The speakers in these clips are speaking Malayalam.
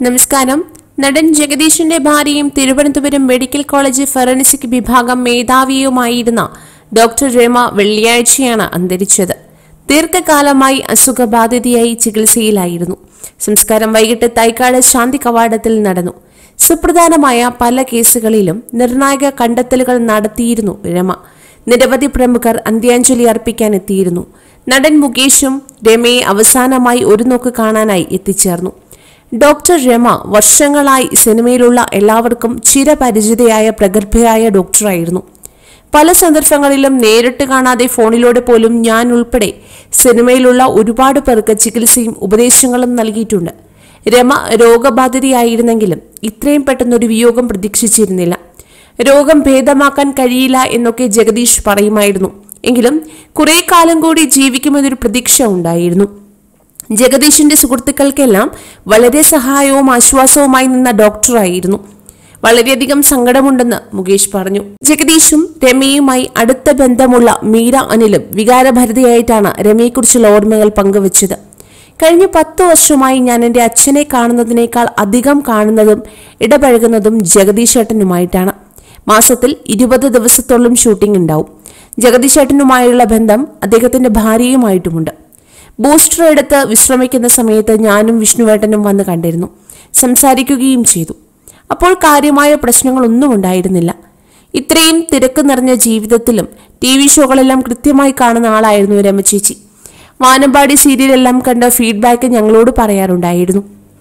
നമസ്കാരം നടൻ ജഗദീഷിന്റെ ഭാര്യയും തിരുവനന്തപുരം മെഡിക്കൽ കോളേജ് ഫോറൻസിക് വിഭാഗം മേധാവിയുമായിരുന്ന ഡോക്ടർ രമ വെള്ളിയാഴ്ചയാണ് അന്തരിച്ചത് ദീർഘകാലമായി അസുഖബാധിതയായി ചികിത്സയിലായിരുന്നു സംസ്കാരം വൈകിട്ട് തൈക്കാട് ശാന്തി കവാടത്തിൽ നടന്നു സുപ്രധാനമായ പല കേസുകളിലും നിർണായക കണ്ടെത്തലുകൾ നടത്തിയിരുന്നു രമ നിരവധി പ്രമുഖർ അന്ത്യാഞ്ജലി അർപ്പിക്കാൻ എത്തിയിരുന്നു നടൻ മുകേഷും രമയെ അവസാനമായി ഒരു നോക്ക് കാണാനായി എത്തിച്ചേർന്നു ഡോക്ടർ രമ വർഷങ്ങളായി സിനിമയിലുള്ള എല്ലാവർക്കും ചിരപരിചിതയായ പ്രഗത്ഭയായ ഡോക്ടറായിരുന്നു പല സന്ദർഭങ്ങളിലും നേരിട്ട് കാണാതെ ഫോണിലൂടെ പോലും ഞാൻ ഉൾപ്പെടെ സിനിമയിലുള്ള ഒരുപാട് പേർക്ക് ചികിത്സയും ഉപദേശങ്ങളും നൽകിയിട്ടുണ്ട് രമ രോഗബാധിതയായിരുന്നെങ്കിലും ഇത്രയും പെട്ടെന്നൊരു വിയോഗം പ്രതീക്ഷിച്ചിരുന്നില്ല രോഗം ഭേദമാക്കാൻ കഴിയില്ല എന്നൊക്കെ ജഗദീഷ് പറയുമായിരുന്നു എങ്കിലും കുറെ കാലം കൂടി ജീവിക്കുമെന്നൊരു പ്രതീക്ഷ ഉണ്ടായിരുന്നു ജഗദീഷിന്റെ സുഹൃത്തുക്കൾക്കെല്ലാം വളരെ സഹായവും ആശ്വാസവുമായി നിന്ന ഡോക്ടറായിരുന്നു വളരെയധികം സങ്കടമുണ്ടെന്ന് മുകേഷ് പറഞ്ഞു ജഗദീഷും രമയുമായി അടുത്ത ബന്ധമുള്ള മീര അനിലും വികാരഭരിതയായിട്ടാണ് രമയെക്കുറിച്ചുള്ള ഓർമ്മകൾ പങ്കുവച്ചത് കഴിഞ്ഞ പത്ത് വർഷമായി ഞാൻ എൻ്റെ അച്ഛനെ കാണുന്നതിനേക്കാൾ അധികം കാണുന്നതും ഇടപഴകുന്നതും ജഗദീഷ് ഏട്ടനുമായിട്ടാണ് മാസത്തിൽ ഇരുപത് ദിവസത്തോളം ഷൂട്ടിംഗ് ഉണ്ടാവും ജഗദീഷ് ഏട്ടനുമായുള്ള ബന്ധം അദ്ദേഹത്തിന്റെ ഭാര്യയുമായിട്ടുമുണ്ട് ബൂസ്റ്റർ എടുത്ത് വിശ്രമിക്കുന്ന സമയത്ത് ഞാനും വിഷ്ണുവേട്ടനും വന്ന് കണ്ടിരുന്നു സംസാരിക്കുകയും ചെയ്തു അപ്പോൾ കാര്യമായ പ്രശ്നങ്ങളൊന്നും ഉണ്ടായിരുന്നില്ല ഇത്രയും തിരക്ക് നിറഞ്ഞ ജീവിതത്തിലും ടി വി ഷോകളെല്ലാം കൃത്യമായി കാണുന്ന ആളായിരുന്നു രമചേച്ചി വാനമ്പാടി സീരിയലെല്ലാം കണ്ട ഫീഡ്ബാക്ക് ഞങ്ങളോട് പറയാറുണ്ടായിരുന്നു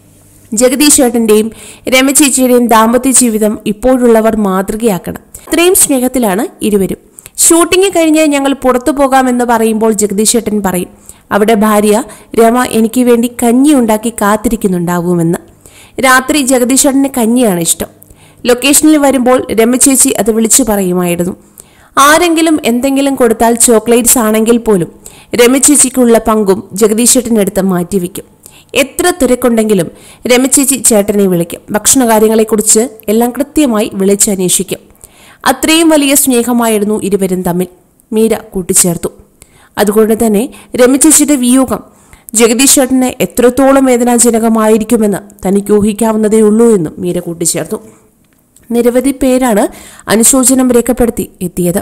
ജഗദീഷ് ചേട്ടന്റെയും രമചേച്ചിയുടെയും ദാമ്പത്യ ജീവിതം ഇപ്പോഴുള്ളവർ മാതൃകയാക്കണം ഇത്രയും സ്നേഹത്തിലാണ് ഇരുവരും ഷൂട്ടിംഗ് കഴിഞ്ഞ് ഞങ്ങൾ പുറത്തു പോകാമെന്ന് പറയുമ്പോൾ ജഗദീഷ് ചേട്ടൻ പറയും അവിടെ ഭാര്യ രമ എനിക്ക് വേണ്ടി കഞ്ഞി ഉണ്ടാക്കി കാത്തിരിക്കുന്നുണ്ടാവുമെന്ന് രാത്രി ജഗദീഷ് ചേട്ടന് കഞ്ഞിയാണ് ഇഷ്ടം ലൊക്കേഷനിൽ വരുമ്പോൾ രമചേച്ചി അത് വിളിച്ചു പറയുമായിരുന്നു ആരെങ്കിലും എന്തെങ്കിലും കൊടുത്താൽ ചോക്ലേറ്റ്സ് ആണെങ്കിൽ പോലും രമചേച്ചിക്കുള്ള പങ്കും ജഗദീഷ് ചേട്ടനെടുത്ത് മാറ്റിവെക്കും എത്ര തിരക്കുണ്ടെങ്കിലും രമചേച്ചി ചേട്ടനെ വിളിക്കും ഭക്ഷണകാര്യങ്ങളെക്കുറിച്ച് എല്ലാം കൃത്യമായി വിളിച്ചന്വേഷിക്കും അത്രയും വലിയ സ്നേഹമായിരുന്നു ഇരുവരും തമ്മിൽ മീര കൂട്ടിച്ചേർത്തു അതുകൊണ്ട് തന്നെ രമചേച്ചിയുടെ വിയോഗം ജഗദീഷ് ചേട്ടന് എത്രത്തോളം വേദനാജനകമായിരിക്കുമെന്ന് തനിക്ക് ഊഹിക്കാവുന്നതേ ഉള്ളൂ എന്നും മീര കൂട്ടിച്ചേർത്തു നിരവധി പേരാണ് അനുശോചനം രേഖപ്പെടുത്തി എത്തിയത്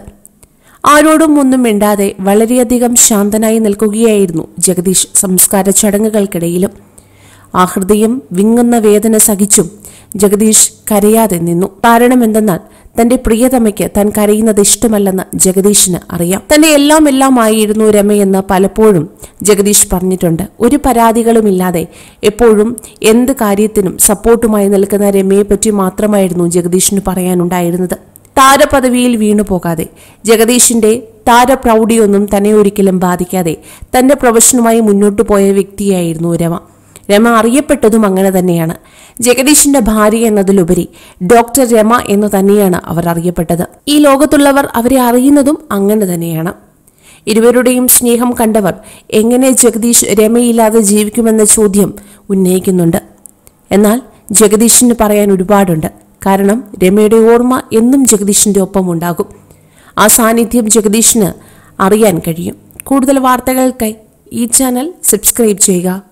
ആരോടും ഒന്നും മിണ്ടാതെ വളരെയധികം ശാന്തനായി നിൽക്കുകയായിരുന്നു ജഗദീഷ് സംസ്കാര ചടങ്ങുകൾക്കിടയിലും ആ ഹൃദയം വിങ്ങുന്ന വേദന സഹിച്ചും ജഗദീഷ് കരയാതെ നിന്നു കാരണം എന്തെന്നാൽ തന്റെ പ്രിയതമയ്ക്ക് താൻ കരയുന്നത് ഇഷ്ടമല്ലെന്ന് ജഗദീഷിന് അറിയാം തന്റെ എല്ലാം എല്ലാം ആയിരുന്നു രമയെന്ന് പലപ്പോഴും ജഗദീഷ് പറഞ്ഞിട്ടുണ്ട് ഒരു പരാതികളുമില്ലാതെ എപ്പോഴും എന്ത് കാര്യത്തിനും സപ്പോർട്ടുമായി നിൽക്കുന്ന രമയെപ്പറ്റി മാത്രമായിരുന്നു ജഗദീഷിന് പറയാനുണ്ടായിരുന്നത് താരപദവിയിൽ വീണു പോകാതെ ജഗദീഷിന്റെ താരപ്രൗഢിയൊന്നും തന്നെ ഒരിക്കലും ബാധിക്കാതെ തന്റെ പ്രൊഫഷനുമായി മുന്നോട്ടു പോയ വ്യക്തിയായിരുന്നു രമ രമ അറിയപ്പെട്ടതും അങ്ങനെ തന്നെയാണ് ജഗദീഷിന്റെ ഭാര്യ എന്നതിലുപരി ഡോക്ടർ രമ എന്ന് തന്നെയാണ് അവർ അറിയപ്പെട്ടത് ഈ ലോകത്തുള്ളവർ അവരെ അറിയുന്നതും അങ്ങനെ തന്നെയാണ് ഇരുവരുടെയും സ്നേഹം കണ്ടവർ എങ്ങനെ ജഗദീഷ് രമയില്ലാതെ ജീവിക്കുമെന്ന ചോദ്യം ഉന്നയിക്കുന്നുണ്ട് എന്നാൽ ജഗദീഷിന് പറയാൻ ഒരുപാടുണ്ട് കാരണം രമയുടെ ഓർമ്മ എന്നും ജഗദീഷിന്റെ ഒപ്പം ഉണ്ടാകും ആ സാന്നിധ്യം ജഗദീഷിന് അറിയാൻ കഴിയും കൂടുതൽ വാർത്തകൾക്കായി ഈ ചാനൽ സബ്സ്ക്രൈബ് ചെയ്യുക